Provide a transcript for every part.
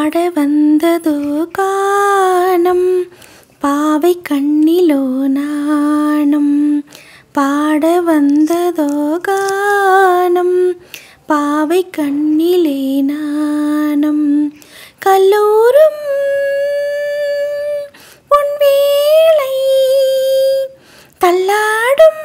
பாட வந்ததோ கானம் பாவை கண்ணிலோ நாணம் பாட வந்ததோ கானம் பாவை கண்ணிலே நாணம் கல்லூரும் உன் வேளை தள்ளாடும்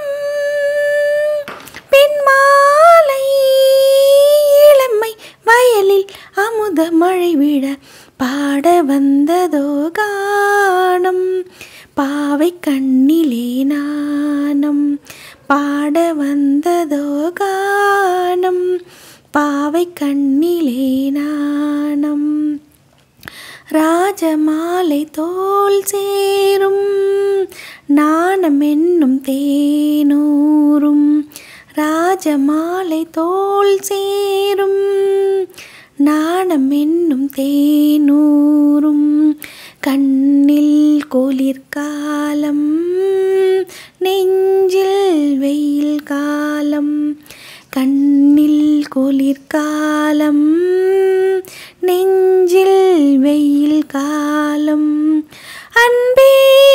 பின்மாலை இளமை வயலில் அமுத மழை விழ பாட வந்ததோ கானம் பாவை கண்ணிலே நாணம் பாட வந்ததோ கானம் பாவை கண்ணிலே நாணம் ராஜமாலை தோல் சேரும் நாணம் என்னும் தேனூரும் ராஜமாலை தோல் சேரும் நாணம் என்னும் தேனூரும் கண்ணில் குளிர்காலம் நெஞ்சில் வெயில் காலம் கண்ணில் குளிர்காலம் நெஞ்சில் வெயில் காலம் அன்பே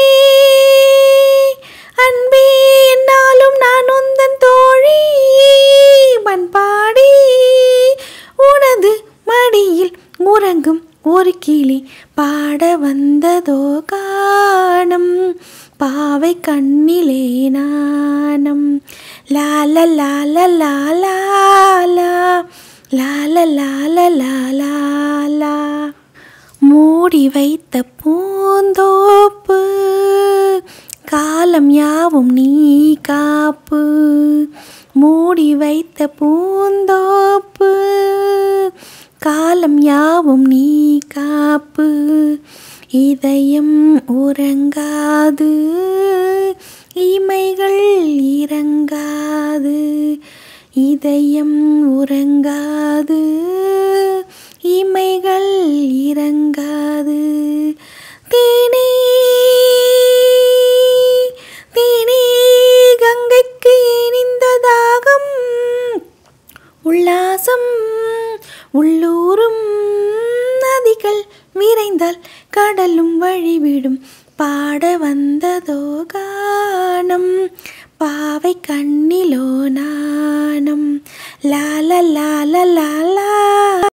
அன்பே என்னாலும் நான் உந்தன் தோழி பண்பாடி உனது மடியில் உறங்கும் ஒரு கிளி பாட வந்ததோ காணம் பாவை கண்ணிலே நாணம் லால லால லாலா லால லால லாலா மூடி வைத்த பூந்தோப்பு காலம் யாவும் நீ காப்பு மூடி வைத்த பூந்தோப்பு காலம் யாவும் நீ காப்பு இதயம் உறங்காது இமைகள் இறங்காது இதயம் உறங்காது இமைகள் இறங்காது தேனே தேனே கங்கைக்கு இனிந்த தாகம் உல்லாசம் உள்ளூரும் நதிகள் விரைந்தால் கடலும் வழிவிடும் பாட வந்ததோ கானம் பாவை கண்ணிலோ நாணம் லால லால லாலா